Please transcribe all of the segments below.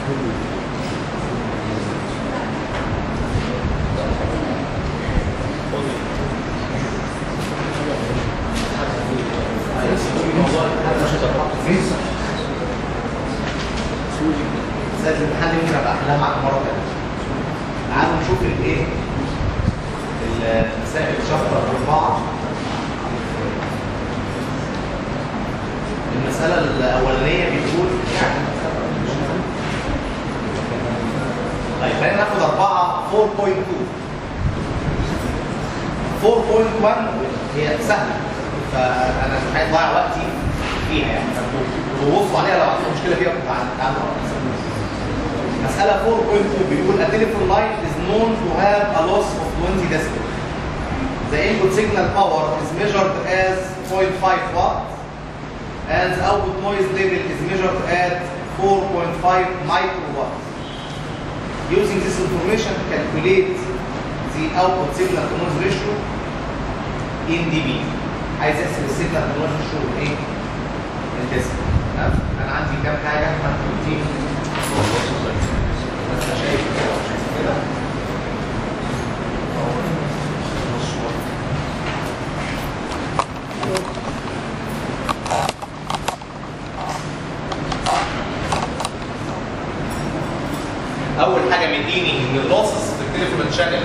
مسائل الامتحان دي ممكن ابقى احلها معاك مره ثانيه. تعالوا نشوف الايه؟ المسائل شابتر اربعه المسألة الأولانية بيقول يعني طيب خلينا ناخد أربعة 4.2 4.1 هي سهلة فأنا مش عايز أضيع وقتي فيها يعني وبصوا عليها لو عندكم مشكلة فيها كنت تعالوا مسألة 4.2 بيقول a telephone line is known to have a loss of 20 decibel. The input signal power is measured as 0.5 watt and the output noise level is measured at 4.5 microwatt. Using this information, calculate the output signal to noise ratio in dB. عايز احسب السيجنال تو نويز ريشيو ايه؟ الديسبل. تمام؟ انا عندي كام حاجه فانت قلتي بس انا شايف كده شايف كده اول حاجه مديني ان اللوسز في التليفون شانل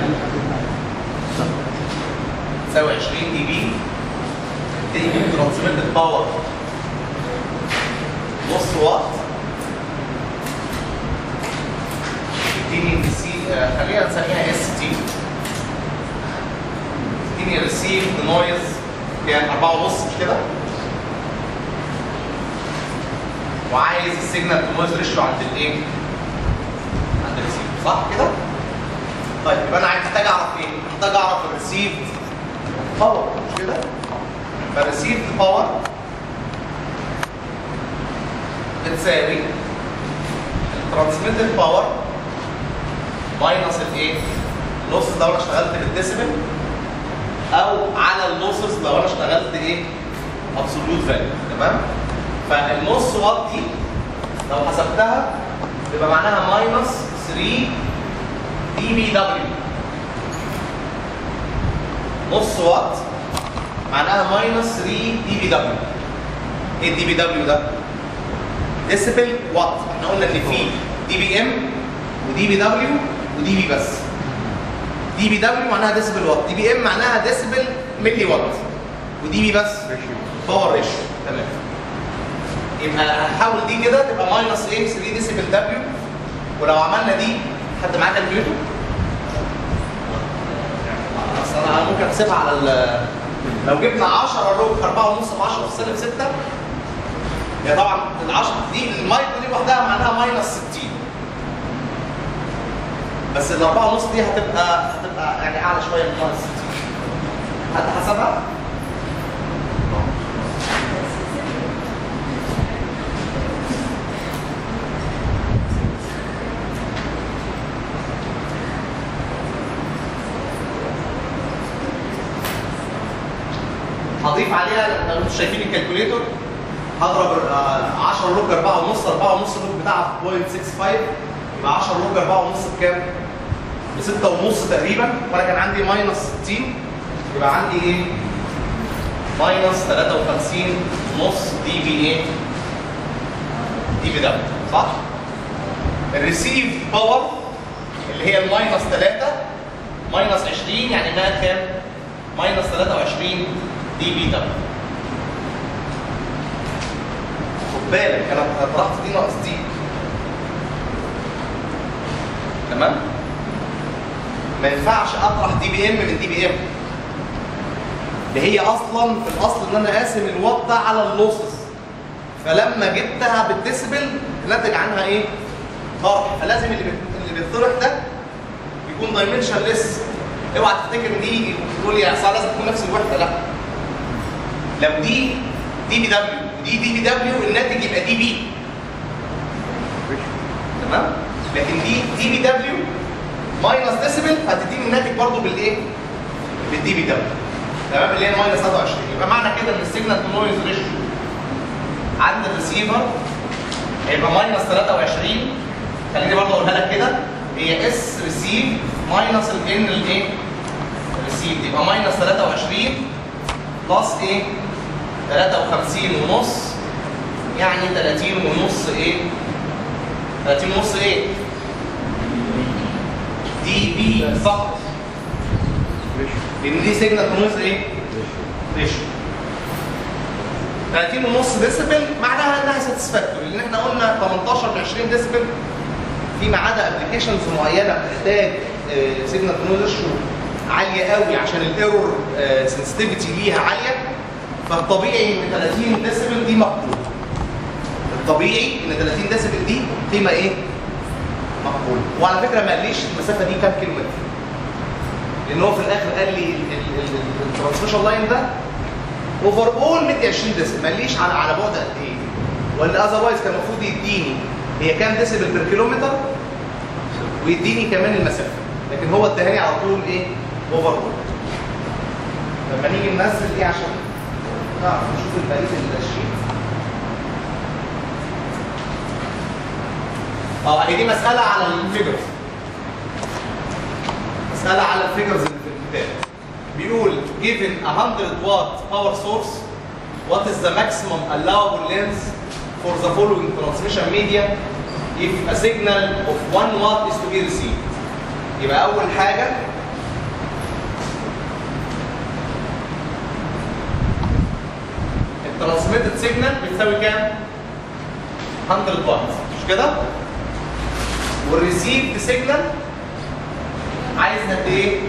تساوي 20 دي بي تيجي ترانسميتد باور نص واط تديني سي خلينا نسميها اس تي تديني ريسيف نويز كام 4 ونص مش كده وعايز السيجنال تو نويز ريشيو عند الايه؟ عند الريسيف صح كده؟ طيب يبقى انا عايز محتاج اعرف ايه؟ محتاج اعرف الريسيف باور مش كده؟ فالريسيف باور بتساوي الترانسميتد باور ماينس الايه؟ اللوسز لو انا اشتغلت بالديسيبل او على اللوسز لو انا اشتغلت ايه؟ ابسوليوت فاليو تمام؟ فالنص واط دي لو حسبتها يبقى معناها ماينس 3 دي بي دبليو نص واط معناها ماينس 3 دي بي دبليو ايه الدي بي دبليو ده؟ ديسيبل وات احنا قلنا ان في دي بي ام ودي بي دبليو ودي بي بس دي بي دبليو معناها ديسيبل وات دي بي ام معناها ديسيبل ملي وات ودي بي بس باور ريشيو تمام يبقى هحاول دي كده تبقى ماينس ايه 3 ديسيبل دبليو ولو عملنا دي حد معاه كالكوليتور؟ اصل انا ممكن احسبها على ال لو جبنا 10 لوج 4 ونص في 10 في سالب 6 هي طبعا ال 10 دي المايكرو دي لوحدها معناها ماينس 60 بس ال 4 ونص دي هتبقى هتبقى يعني اعلى شويه من ماينس 60 حد حسبها؟ هضيف عليها لو انتم شايفين الكالكوليتور هضرب آه، 10 لوج 4 ونص 4 ونص اللوج بتاعها في 0.65 يبقى 10 لوج 4 ونص بكام؟ ب 6 ونص تقريبا وانا كان عندي ماينس 60 يبقى عندي ايه؟ ماينس 53 ونص دي بي ايه؟ دي بي دبليو صح؟ الريسيف باور اللي هي الماينس 3 ماينس 20 يعني انها كام؟ ماينس 23 دي بي دبليو خد بالك انا طرحت دي ناقص دي تمام ما ينفعش اطرح دي بي ام من دي بي ام اللي هي اصلا في الاصل ان انا قاسم الوات ده على اللوسز فلما جبتها بالديسبل نتج عنها ايه؟ طرح فلازم اللي بت- اللي بيطرح ده يكون دايمنشن ليس اوعى تفتكر ان دي تقول لي اصل لازم تكون نفس الوحده لا لو دي دي بي دبليو ودي دي بي دبليو الناتج يبقى دي بي تمام لكن دي دي بي دبليو ماينس ديسيبل هتديني الناتج برضه بالايه؟ بالدي بي دبليو تمام اللي هي ماينس 23 يبقى معنى كده ان السيجنال تو نويز ريشيو عند الريسيفر هيبقى ماينس 23 خليني برضه اقولها لك كده هي اس ريسيف ماينس الان الايه؟ ريسيف يبقى ماينس 23 بلس ايه؟ 53 ونص يعني 30 ونص ايه؟ 30 ونص ايه؟ دي بي فقط لان دي سيجنال نويز ايه؟ ريشيو 30 ونص ديسبل معناها انها ساتسفاكتوري لان احنا قلنا 18 ل 20 ديسبل فيما عدا ابلكيشنز معينه بتحتاج سيجنال نويز ريشيو عاليه قوي عشان الايرور سنسيتيفيتي ليها عاليه فالطبيعي ان 30 ديسبل دي مقبول الطبيعي ان 30 ديسبل دي قيمه ايه؟ مقبوله وعلى فكره ما قاليش المسافه دي كام كيلو متر لان هو في الاخر قال لي الترانسميشن لاين ده اوفر اول 120 ديسبل ما قاليش على على بعد قد ايه ولا اذروايز كان المفروض يديني هي كام ديسبل بير كيلومتر ويديني كمان المسافه لكن هو اداني على طول ايه اوفر اول لما نيجي ننزل دي عشان نعرف نشوف بقيه الشيت اه هي دي مساله على الفيجرز مساله على الفيجرز اللي في الكتاب بيقول given a 100 watt power source what is the maximum allowable length for the following transmission media if a signal of 1 watt is to be received يبقى اول حاجه الترانسميتد سيجنال بتساوي كام 100 واtt مش كده والريسيفد سيجنال عايز قد ايه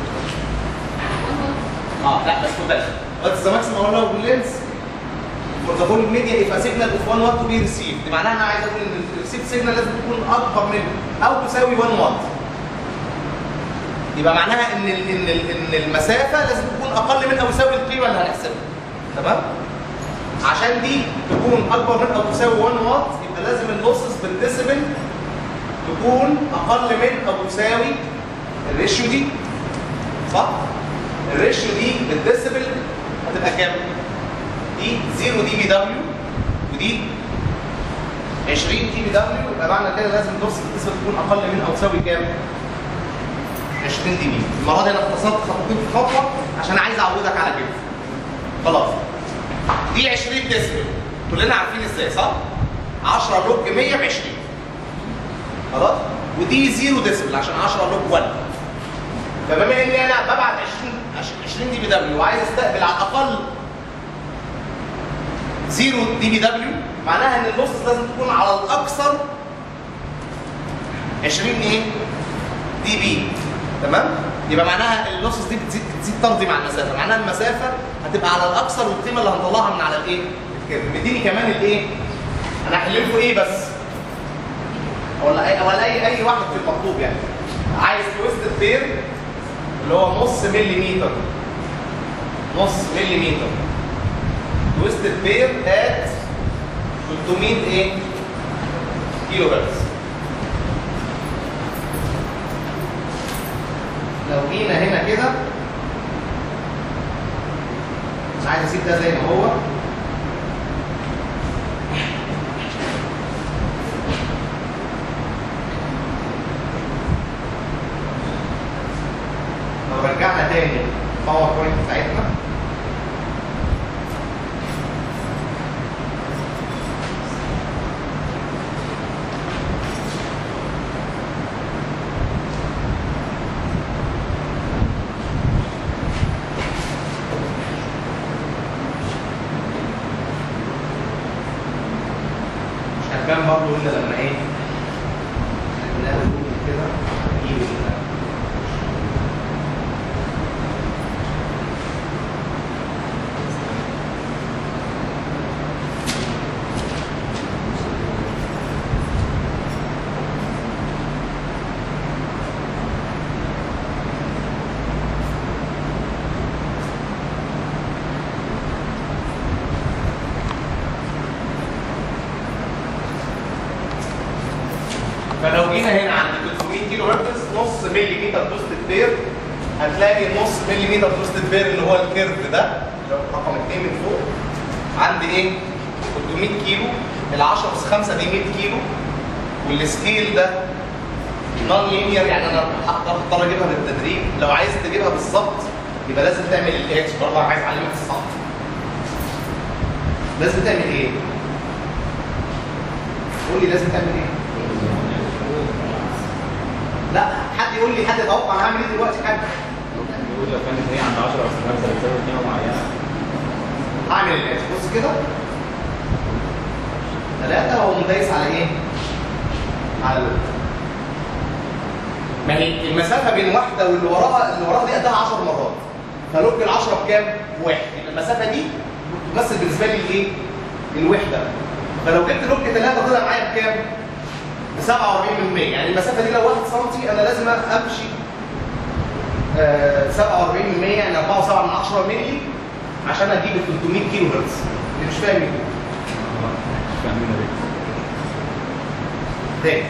اه لا بس خد بالك واتس ذا ماكسيمم allowable length for the whole media if a signal of 1 watt to be received دي معناها انا عايز اقول ان الريسيفد سيجنال لازم تكون اكبر من او تساوي 1 واtt يبقى معناها ان ال ان ال ان المسافه لازم تكون اقل من او يساوي القيمه اللي هنحسبها تمام عشان دي تكون اكبر من او تساوي 1 واط يبقى لازم اللوسز بالديسيبل تكون اقل من او تساوي الريشيو دي صح الريشيو دي بالديسيبل هتبقى كام دي 0 دي بي دبليو ودي 20 دي بي دبليو يبقى معنى كده لازم اللوسز بالديسيبل تكون اقل من او تساوي كام 20 دي بي المره دي انا اختصرت خطوتين في خطوه عشان عايز اعودك على كده خلاص دي 20 ديسبل كلنا عارفين ازاي صح 10 لوج 100 ب 20 خلاص ودي 0 ديسبل عشان 10 لوج 1 فبما اني انا ببعت 20 20 دي بي دبليو وعايز استقبل على الاقل 0 دي بي دبليو معناها ان اللوسز لازم تكون على الاكثر 20 ايه دي بي تمام يبقى معناها اللوسز دي بتزيد بتزيد تمضي مع المسافه معناها المسافه هتبقى على الاكثر والقيمه اللي هنطلعها من على الايه الكيرف مديني كمان الايه انا هحل لكم ايه بس ولا اي ولا اي اي واحد في المطلوب يعني عايز تويست بير اللي هو نص مليمتر نص مليمتر تويست بير ات 300 ايه كيلو هرتز لو جينا هنا كده مش عايز اسيب ده زي ما هو لو رجعنا تاني الباور بوينت بتاعتنا مش هتبان برضه الا لما ايه نلاقي جوجل كده نجيب ال- فلو جينا هنا عند 300 كيلو هرتز نص ملي متر توستد بير هتلاقي نص ملي متر توستد بير اللي هو الكيرف ده اللي هو رقم 2 من فوق عندي ايه 300 كيلو ال 10 اس 5 دي 100 كيلو والسكيل ده نون لينير يعني انا هضطر اجيبها بالتدريج لو عايز تجيبها بالظبط يبقى لازم تعمل الاتش برضه عايز اعلمك الصح لازم تعمل ايه؟ قول لي لازم تعمل ايه؟ لا حد يقول لي حد يتوقع انا هعمل ايه دلوقتي حد يقول لو كانت هي عند 10 او 5 بتساوي قيمه معينه هعمل الاتش بص كده ثلاثة وأقوم دايس على ايه؟ على اللوب ما هي المسافة بين واحدة واللي وراها اللي وراها دي قدها 10 مرات فلوج ال 10 بكام؟ واحد يبقى المسافة دي بتمثل بالنسبة لي الايه؟ الوحدة فلو جبت لوج 3 طلع معايا بكام؟ ب 47% يعني المسافة دي لو 1 سم أنا لازم أمشي آه 47% يعني 4.7 من 10 مللي عشان أجيب ال 300 كيلو هرتز اللي مش فاهم يقول مش فاهمين ليه تاني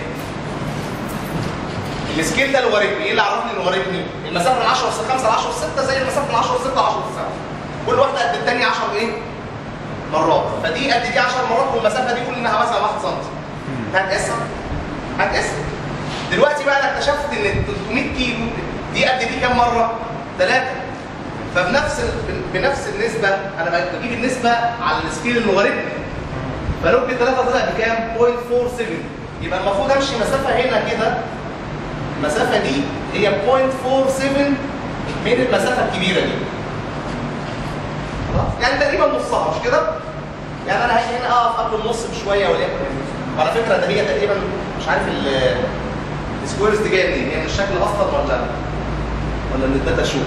السكيل ده لوغاريتمي ايه اللي عرفني لوغاريتمي المسافه من 10 اس 5 ل 10 اس 6 زي المسافه من 10 اس 6 ل 10 اس 7 كل واحده قد الثانيه 10 ايه مرات فدي قد دي 10 مرات والمسافه دي قول انها مثلا 1 سم هتقسم هتقسم دلوقتي بقى انا اكتشفت ان ال 300 كيلو دي قد دي كام مره؟ ثلاثه فبنفس ال- بنفس النسبه انا بجيب النسبه على السكيل اللوغاريتمي فلوج 3 طلع بكام؟ 0.47 يبقى المفروض امشي مسافه هنا كده المسافه دي هي 0.47 من المسافه الكبيره دي خلاص يعني تقريبا نصها مش كده؟ يعني انا هاجي هنا اقف قبل النص بشويه وليكن وعلى فكره ده هي تقريبا مش عارف ال- السكويرز دي جايه منين؟ هي من الشكل اصلا ولا ولا من الداتا شو؟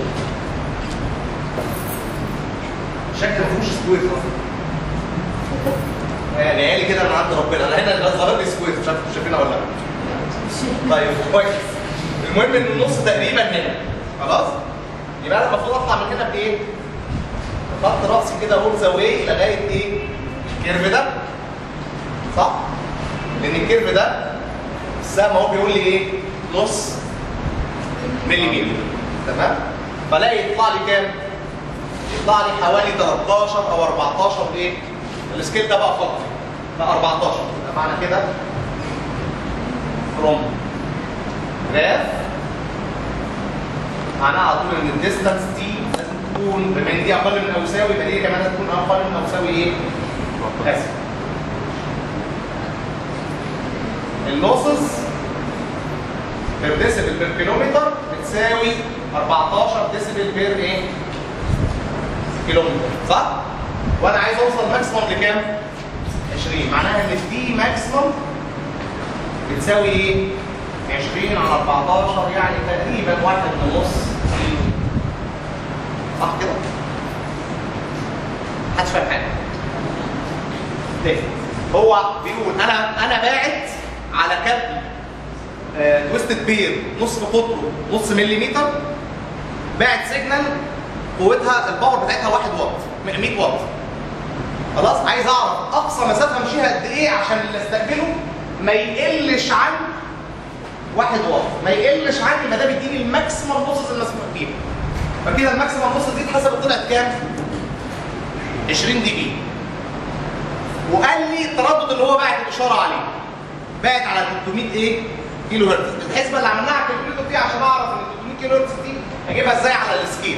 الشكل ما فيهوش سكويرز اصلا يعني عيالي كده من عند ربنا انا هنا اللي ظهر لي سكويز مش عارف انتوا شايفينها ولا لا طيب كويس المهم ان النص تقريبا هنا خلاص يبقى انا المفروض اطلع من هنا بايه؟ خط راسي كده اول ذا واي لغايه ايه؟ الكيرف ده صح؟ لان الكيرف ده السهم اهو بيقول لي ايه؟ نص مليمتر تمام؟ فلاقي يطلع لي كام؟ يطلع لي حوالي 13 او 14 ايه؟ السكيل ده بقى خط ده 14 يبقى معنى كده فروم جراف معناها على طول ان الديستانس دي لازم تكون بما ان دي اقل من او يساوي يبقى دي كمان هتكون اقل من او يساوي ايه؟ اسف اللوسز بير ديسيبل بير كيلومتر بتساوي 14 ديسيبل بير ايه؟ كيلومتر صح؟ وانا عايز اوصل ماكسيموم لكام؟ 20 معناها ان دي ماكسيموم بتساوي ايه؟ 20 على 14 يعني تقريبا واحد ونص كيلو صح كده؟ محدش فاهم حاجه ليه؟ هو بيقول انا انا باعت على كابل آه تويستد بير نصف قطره نص مليمتر باعت سيجنال قوتها الباور بتاعتها 1 واط 100 واط خلاص عايز اعرف اقصى مسافه امشيها قد ايه عشان اللي استقبله ما يقلش عن 1 واط ما يقلش عن ما ده بيديني الماكسيمم نص المسموح بيها فكده الماكسيمم نص دي اتحسبت طلعت كام 20 دي بي وقال لي التردد اللي هو باعت الاشاره عليه باعت على 300 ايه كيلو هرتز الحسبه اللي عملناها على الكالكوليتر دي عشان اعرف ان 300 كيلو هرتز دي اجيبها ازاي على السكيل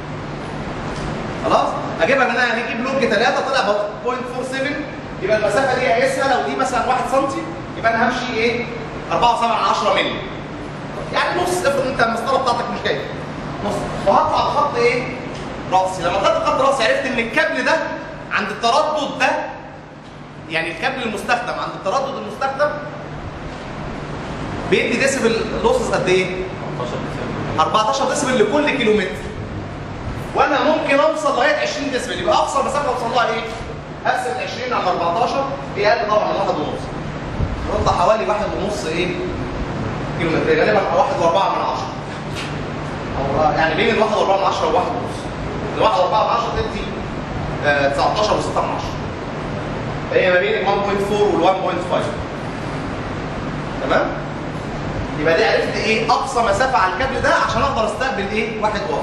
خلاص اجيبها من انا هجيب لوج 3 طلع 0.47 يبقى المسافه دي اقيسها لو دي مثلا 1 سم يبقى انا همشي ايه 4.7 مللي يعني نص افرض انت المسطره بتاعتك مش جايه نص وهطلع الخط ايه راسي لما طلعت خط راسي عرفت ان الكابل ده عند التردد ده يعني الكابل المستخدم عند التردد المستخدم بيدي ديسيبل لوسز قد ايه 14 ديسيبل لكل كيلومتر وانا ممكن اوصل لغايه 20 ديسبل يبقى اقصى مسافه اوصل لها ايه؟ اقسم 20 على 14 هي اقل طبعا من 1 ونص نطلع حوالي 1 ونص ايه؟ كيلو متر غالبا 1 و4 من 10 او يعني بين ال 1 و4 من 10 و 1 ونص ال 1 و4 من 10 تدي آه 19 و 6 من 10 هي ما بين ال 1.4 وال 1.5 تمام؟ يبقى دي عرفت ايه اقصى مسافه على الكابل ده عشان اقدر استقبل ايه 1 واط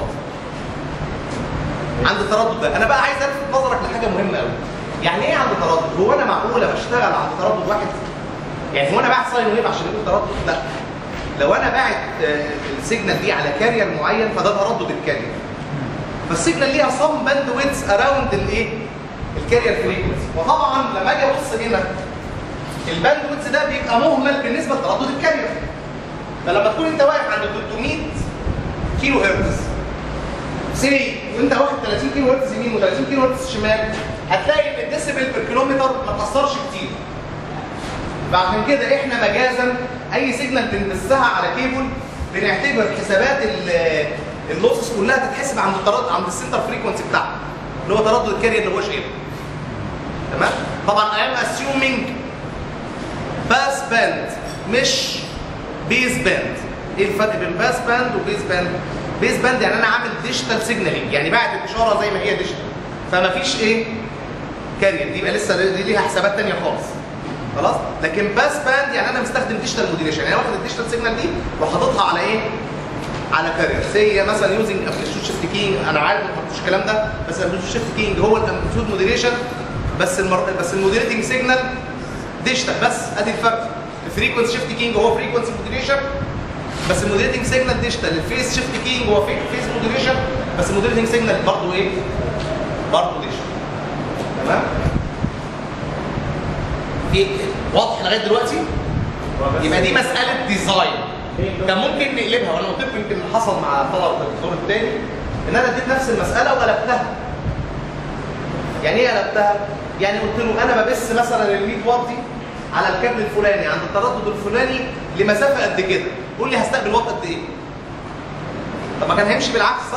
عند التردد ده انا بقى عايز الفت نظرك لحاجه مهمه قوي يعني ايه عند تردد هو انا معقوله بشتغل عند تردد واحد يعني هو انا باعت ساين ويف عشان يقول تردد لا لو انا باعت آه، السيجنال دي على كارير معين فده تردد الكارير فالسيجنال ليها صم باند ويتس اراوند الايه الكارير فريكونسي وطبعا لما اجي ابص هنا الباند ويتس ده بيبقى مهمل بالنسبه لتردد الكارير فلما تكون انت واقف عند 300 كيلو هرتز سي وانت واخد 30 كيلو هرتز يمين و30 كيلو هرتز شمال هتلاقي ان الديسيبل بير كيلومتر ما تاثرش كتير فعشان كده احنا مجازا اي سيجنال بنبثها على كيبل بنعتبر حسابات ال- اللوسز كلها تتحسب عند التردد عند السنتر فريكونسي بتاعها اللي هو تردد الكارير اللي هو شايفه تمام طبعا اي ام اسيومينج باس باند مش بيز باند ايه الفرق بين باس باند وبيز باند بيز باند يعني انا عامل ديجيتال سيجنالينج يعني بعت الاشاره زي ما هي ديجيتال فما فيش ايه كارير دي يبقى لسه دي ليها حسابات ثانيه خالص خلاص لكن باس باند يعني انا مستخدم ديجيتال موديليشن يعني انا واخد الديجيتال سيجنال دي وحاططها على ايه على كارير سي مثلا يوزنج امبليتيود شيفت كينج انا عارف ما حطيتش الكلام ده بس الامبليتيود شيفت كينج هو الامبليتيود موديليشن بس المر... بس الموديليتنج سيجنال ديجيتال بس ادي الفرق الفريكونسي شيفت كينج هو فريكونسي موديليشن بس الموديليتنج سيجنال ديجيتال الفيس شيفت كينج هو فيس موديليشن بس الموديليتنج سيجنال برضه ايه برضه ديجيتال تمام في واضح لغايه دلوقتي يبقى دي مساله ديزاين كان ممكن نقلبها وانا قلت لكم يمكن حصل مع طلبه الدكتور الثاني ان انا اديت نفس المساله وقلبتها يعني ايه قلبتها؟ يعني قلت له انا ببث مثلا ال 100 واط دي على الكابل الفلاني عند التردد الفلاني لمسافه قد كده قول لي هستقبل واط قد ايه؟ طب ما كان هيمشي بالعكس صح؟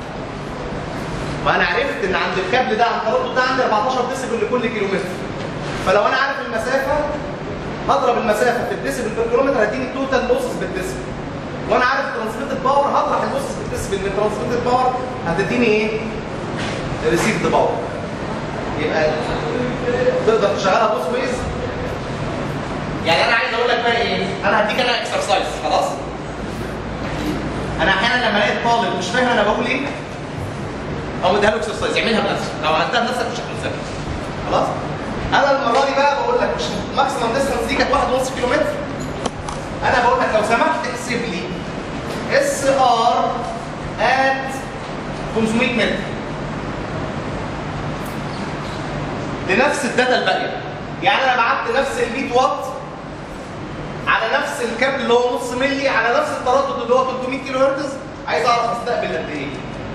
ما انا عرفت ان عند الكابل ده عند التردد ده عندي 14 ديسيبل لكل كيلومتر فلو انا عارف المسافه هضرب المسافه في الديسيبل بير كيلومتر هديني التوتال لوسز بالديسيبل وانا عارف ترانسميتد باور هطرح اللوسز بالديسيبل من ترانسميتد باور هتديني ايه؟ ريسيفد باور يبقى تقدر تشغلها بوث ويز يعني انا عايز اقول لك بقى ايه؟ انا هديك انا اكسرسايز خلاص؟ انا احيانا لما الاقي الطالب مش فاهم انا بقول ايه او اديها له اكسرسايز يعملها بنفسه لو عملتها بنفسك مش هتنساها خلاص؟ انا المره دي بقى بقول لك مش ماكسيمم ديستانس دي كانت 1.5 كيلو متر انا بقول لك لو سمحت احسب لي اس ار ات 500 متر لنفس الداتا الباقيه يعني انا بعت نفس ال 100 واط على نفس الكابل اللي هو نص ملي على نفس التردد اللي هو 300 كيلو هرتز عايز اعرف استقبل قد ايه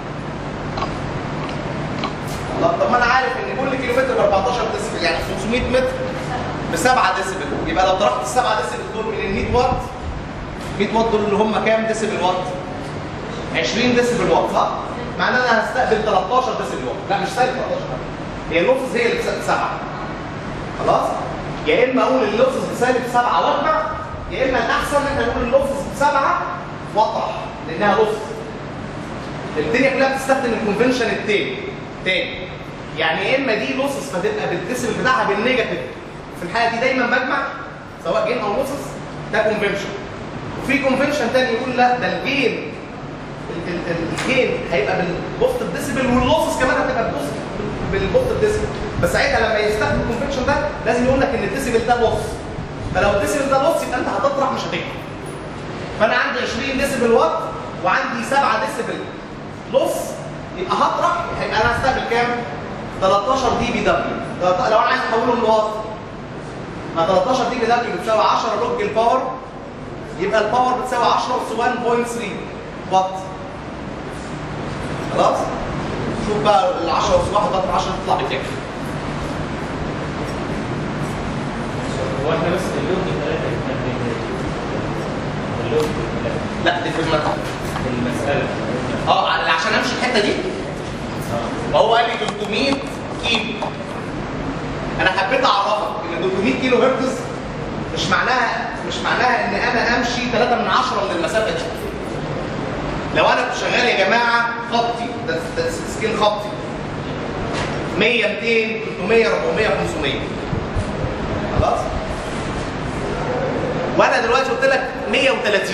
طب طب ما انا عارف ان كل كيلو متر ب 14 ديسبل يعني 500 متر ب 7 ديسبل يبقى لو طرحت ال 7 ديسبل دول من ال 100 واط 100 واط دول اللي هم كام ديسبل واط؟ 20 ديسبل واط صح؟ معناه ان انا هستقبل 13 ديسبل واط لا مش سالب 13 هي اللوسز هي اللي بسالب 7 خلاص؟ يا اما اقول اللوسز بسالب 7 واجمع يا اما الاحسن ان احنا نقول اللوسز بسبعه واطرح لانها لوسز الدنيا كلها بتستخدم الكونفنشن التاني تاني يعني يا اما دي لوسز فتبقى بالديسبل بتاعها بالنيجاتيف في الحاله دي دايما بجمع سواء جين او لوسز ده كونفنشن وفي كونفنشن تاني يقول لا ده الجين ال- ال- ال- الجين هيبقى بالبوست ديسبل واللوسز كمان هتبقى بالبوست بالبوست ديسبل بس ساعتها لما يستخدم الكونفنشن ده لازم يقول لك ان الديسبل ده لوس فلو الديسبل ده لوس يبقى انت هتطرح مش هتجمع فانا عندي 20 ديسبل واط وعندي 7 ديسبل لوس يبقى هطرح هيبقى انا هستقبل كام؟ 13 دي بي دبليو لو انا عايز احولهم لواط ما 13 دي بي دبليو بتساوي 10 لوج الباور يبقى الباور بتساوي 10 اس 1.3 واط خلاص؟ شوف بقى ال 10 اس 1 ضرب 10 تطلع بكام؟ هو احنا بس اللوج ثلاثة اللوج ثلاثة لا دي في المتحف المسألة اه عشان امشي الحته دي وهو قال لي 300 كيلو انا حبيت اعرفك ان 300 كيلو هرتز مش معناها مش معناها ان انا امشي 3 من 10 من المسافه دي لو انا كنت شغال يا جماعه خطي ده ده سكيل خطي 100 200 300 400 500 خلاص وانا دلوقتي قلت لك 130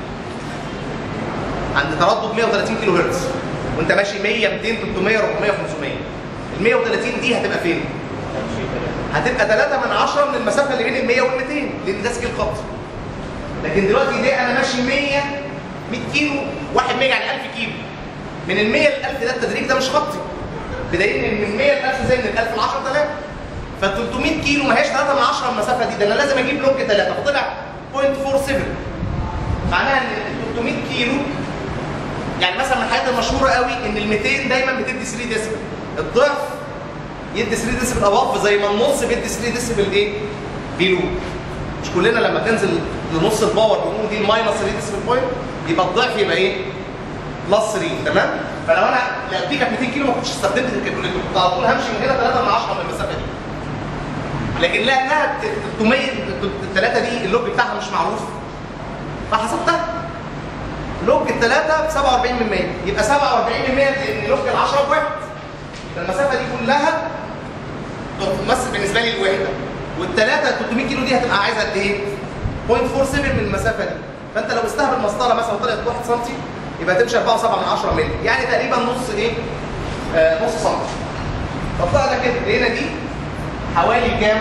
عند تردد 130 كيلو هرتز وانت ماشي 100 200 300 400 500 ال 130 دي هتبقى فين؟ هتبقى 3 من 10 من المسافه اللي بين ال 100 وال 200 لان ده سكيل خط لكن دلوقتي ليه انا ماشي 100 100 كيلو 1 100 يعني 1000 كيلو من ال 100 ل 1000 ده التدريج ده مش خطي بدليل ان من 100 ل 1000 زي من ال 1000 ل 10000 ف 300 كيلو ما هياش 3 من 10 المسافه دي ده انا لازم اجيب لونج 3 فطلع 0.47 معناها ان ال 300 كيلو يعني مثلا من الحاجات المشهوره قوي ان ال 200 دايما بتدي 3 ديسبل الضعف يدي 3 ديسبل اباف زي ما النص بيدي 3 ديسبل ايه؟ بيلو مش كلنا لما تنزل لنص الباور بنقول دي الماينس 3 ديسبل بوينت يبقى الضعف يبقى ايه؟ بلس 3 تمام؟ فلو انا لو دي كانت 200 كيلو ما كنتش استخدمت الكالكوليتر كنت على طول همشي من هنا 3 من 10 من المسافه دي لكن لانها 300 الثلاثه دي اللوج بتاعها مش معروف فحسبتها لوج الثلاثه ب 47 من 100 يبقى 47 من 100 لان لوج ال 10 بواحد فالمسافه دي كلها تمثل بالنسبه لي الوحده والثلاثه 300 كيلو دي هتبقى عايزه قد ايه؟ 0.47 من المسافه دي فانت لو استهبل مسطره مثلا طلعت 1 سم يبقى تمشي 4.7 من 10 مللي يعني تقريبا نص ايه؟ آه نص سم طب ده كده هنا دي حوالي كام؟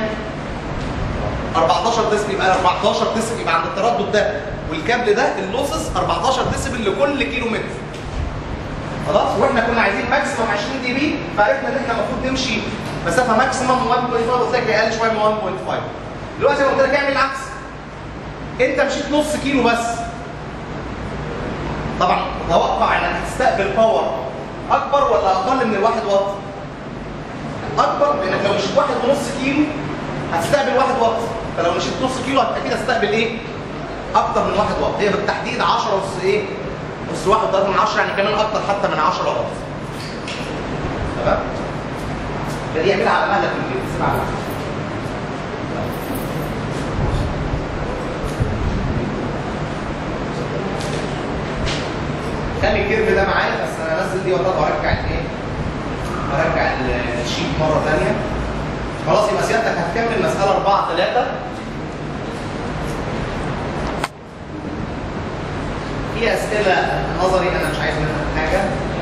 14 ديسبل يبقى 14 ديسبل يبقى عند التردد ده والكابل ده اللوسس 14 ديسبل لكل كيلو متر خلاص واحنا كنا عايزين ماكسيمم 20 دي بي فعرفنا ان احنا المفروض نمشي مسافه ماكسيمم 1.5 وتلاقي اقل شويه من 1.5 دلوقتي انا قلت لك اعمل العكس انت مشيت نص كيلو بس طبعا توقع انك هتستقبل باور اكبر ولا اقل من الواحد واط اكبر لانك لو مشيت واحد ونص كيلو هتستقبل واحد واط فلو مشيت نص كيلو اكيد هتستقبل ايه اكتر من واحد واط هي بالتحديد 10 ونص ايه نص واحد ضرب من 10 يعني كمان اكتر حتى من 10 واط تمام فدي اعملها على مهلك في البيت سيبها على مهلك. خلي الكيرف ده معايا بس انا انزل دي وارجع وارجع الايه؟ ارجع الشيت مره ثانيه خلاص يبقى سيادتك هتكمل مساله 4 3 في اسئله نظري انا مش عايز منها حاجه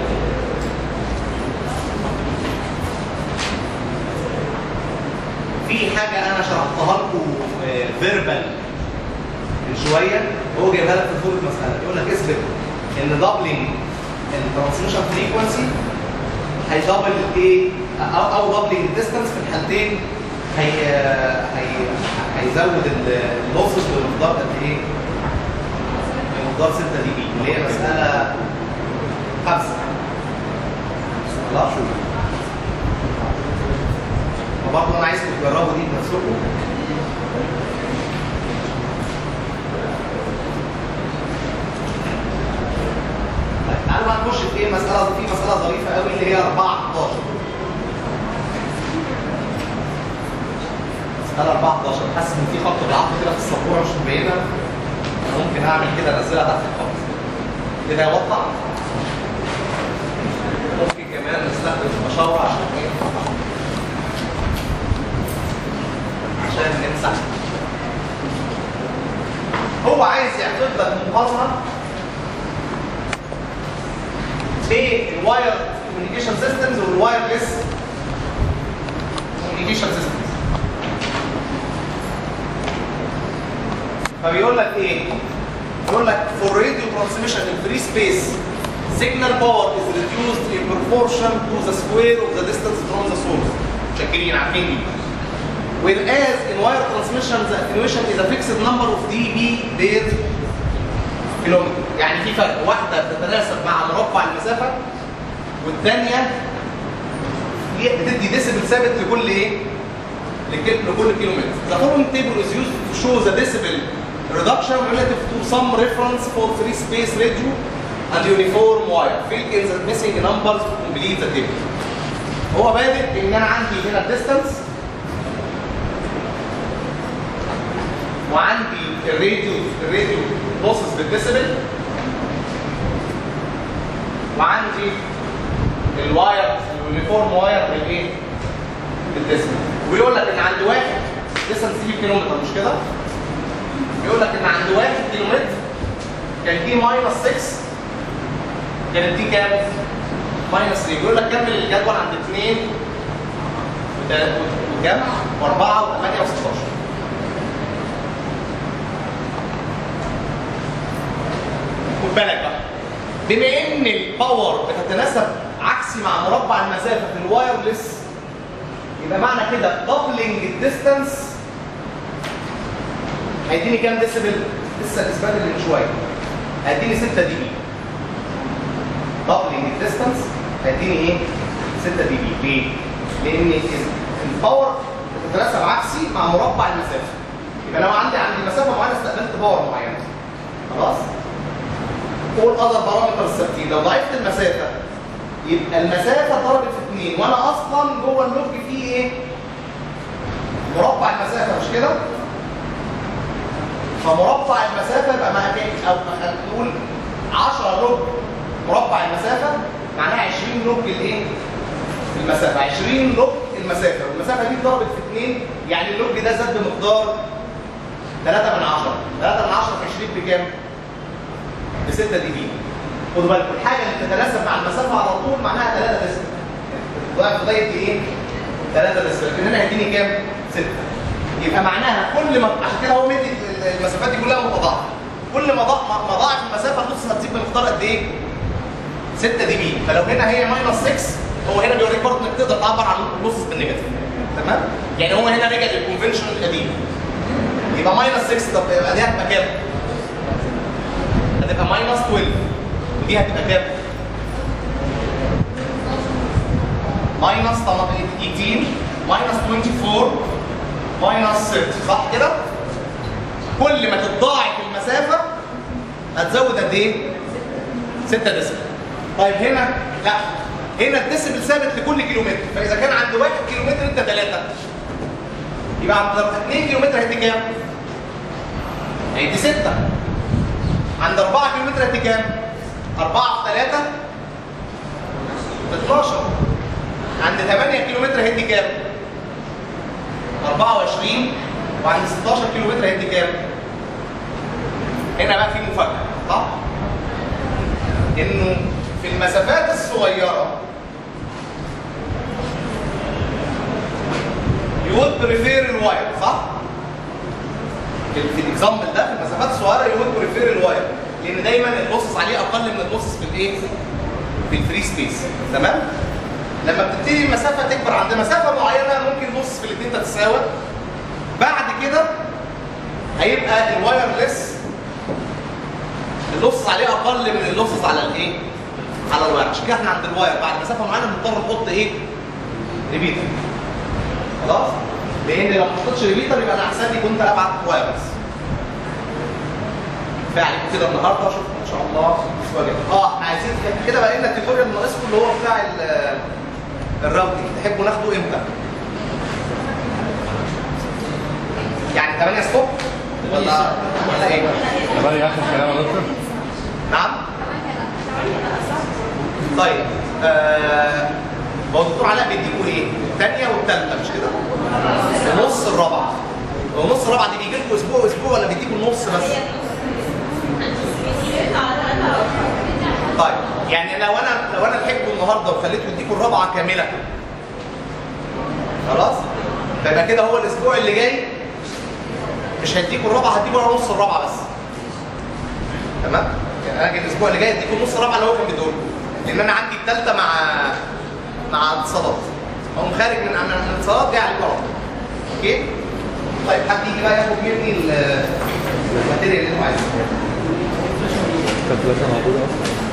في حاجه انا شرحتها لكم فيربال من شويه هو جايبها لك في طول المساله يقول لك اثبت ان دبلنج الترانسميشن فريكونسي هيدبل ايه او او دبلنج ديستانس في الحالتين هي هي هيزود اللوسز بمقدار قد ايه؟ بمقدار 6 دي بي اللي هي مساله خمسه خلاص وبرضه انا عايزكم تجربوا دي بنفسكم تعالوا بقى نخش في ايه مساله في مساله ظريفه قوي اللي هي 4 11 مساله 4 11 حاسس ان في خط بيعط كده في السبوره مش مبينه انا ممكن اعمل كده انزلها تحت الخط كده يوضح ممكن كمان نستخدم المشاور عشان ايه عشان نمسح هو عايز يعتبر لك مقارنه بين الواير كوميونيكيشن سيستمز والوايرلس كوميونيكيشن سيستمز فبيقول لك ايه؟ بيقول لك for radio transmission in free space signal power is reduced in proportion to the square of the distance from the source متشكرين عارفين دي whereas in wire transmission the attenuation is a fixed number of dB per كيلومتر يعني في فرق واحده بتتناسب مع مربع المسافه والثانيه بتدي ديسيبل ثابت لكل ايه؟ لكل لكل كيلومتر. The following table is used to show the decibel reduction relative to some reference for free space radio and uniform wire. Fill in the missing numbers to complete the table. هو بادئ ان انا عندي هنا الديستانس وعندي الراديو الراديو لوسز بالديسيبل وعندي الواير اليونيفورم واير بالايه؟ بالديسيبل ويقول لك ان عند واحد ديستانس دي كيلومتر مش كده؟ بيقول لك ان عند واحد كيلومتر كان دي ماينس 6 كانت دي كام؟ ماينس 3 بيقول لك كمل الجدول عند 2 وكام؟ و4 و8 و16 بما ان الباور بتتناسب عكسي مع مربع المسافه في الوايرلس يبقى معنى كده doubling الديستانس هيديني كام ديسيبل؟ لسه الاثبات اللي من شويه هيديني 6 دي بي doubling الديستانس هيديني ايه؟ 6 دي بي ليه؟ لان الباور بتتناسب عكسي مع مربع المسافه يبقى لو عندي عندي مسافه معينه استقبلت باور معينه خلاص؟ all other parameters ثابتين لو ضعفت المسافه يبقى المسافه ضربت في 2 وانا اصلا جوه اللوج فيه ايه؟ مربع المسافه مش كده؟ فمربع المسافه يبقى معناها ايه؟ او نقول 10 لوج مربع المسافه معناها 20 لوج الايه؟ المسافه 20 لوج المسافه والمسافه دي اتضربت في 2 يعني اللوج ده زاد بمقدار 3 من 10 3 من 10 في 20 بكام؟ ب 6 دي بي خدوا بالكم الحاجه اللي تتناسب مع المسافه على طول معناها 3 ديسبل ضعف ده يدي ايه؟ 3 ديسبل لكن هنا هيديني كام؟ 6 يبقى معناها كل ما عشان كده هو مدي المسافات دي كلها متضاعفه كل ما ضاع ما ضاعف المسافه النص هتزيد بمقدار قد ايه؟ 6 دي بي فلو هنا هي ماينس 6 هو هنا بيوريك برضه انك تقدر تعبر عن اللوسز بالنيجاتيف تمام؟ يعني هو هنا رجع للكونفنشن القديم يبقى ماينس 6 طب يبقى دي هتبقى كام؟ هتبقى ماينس 12 ودي هتبقى كام؟ ماينس 18 ماينس 24 ماينس 6 صح كده؟ كل ما تتضاعف المسافة هتزود قد ايه؟ 6 ديسبل طيب هنا لا هنا الديسبل ثابت لكل كيلومتر فإذا كان عند 1 كيلومتر أنت 3 يبقى عند 2 كيلومتر هيدي كام؟ هيدي 6 عند 4 كيلومتر هيدي كام؟ 4 في 3 12 عند 8 كيلومتر هيدي كام؟ 24 وعند 16 كيلومتر هيدي كام؟ هنا بقى في مفاجأة صح؟ إنه في المسافات الصغيرة you would prefer الواير صح؟ في في الاكزامبل ده في المسافات الصغيره يو would prefer الواير لان دايما اللوسز عليه اقل من اللوسز في الايه؟ في الفري سبيس تمام؟ لما بتبتدي المسافه تكبر عند مسافه معينه ممكن اللوسز في الاثنين تتساوى بعد كده هيبقى الوايرلس اللوسز عليه اقل من اللوسز على الايه؟ على الواير عشان كده احنا عند الواير بعد مسافه معينه بنضطر نحط ايه؟ ريبيتر خلاص؟ لان لو ما حطيتش ريبيتر يبقى انا احسن لي كنت ابعت وايرلس كفايه عليكم كده النهارده اشوفكم ان شاء الله الاسبوع الجاي اه احنا عايزين كده بقى لنا التيتوريال اللي ناقصكم اللي هو بتاع ال- الراوتنج تحبوا ناخده امتى؟ يعني 8 الصبح ولا ولا ايه؟ ده اخر كلام يا دكتور نعم؟ طيب آه هو الدكتور علاء بيديكوا ايه؟ الثانية والثالثة مش كده؟ نص الرابعة ونص الرابعة دي بيجي لكم اسبوع اسبوع ولا بيديكوا النص بس؟ طيب يعني لو انا لو انا لحقته النهارده وخليته يديكوا الرابعة كاملة خلاص؟ فيبقى كده هو الاسبوع اللي جاي مش هيديكوا الرابعة هديكوا أنا نص الرابعة بس تمام؟ يعني انا اجي الاسبوع اللي جاي اديكم نص الرابعه اللي هو كان بيدور لان انا عندي الثالثه مع مع اتصالات هم خارج من من اتصالات جاي عليكم على طول اوكي؟ طيب حد يجي بقى ياخد مني ال- الماتيريال اللي انتوا عايزينها كانت لسه موجوده اصلا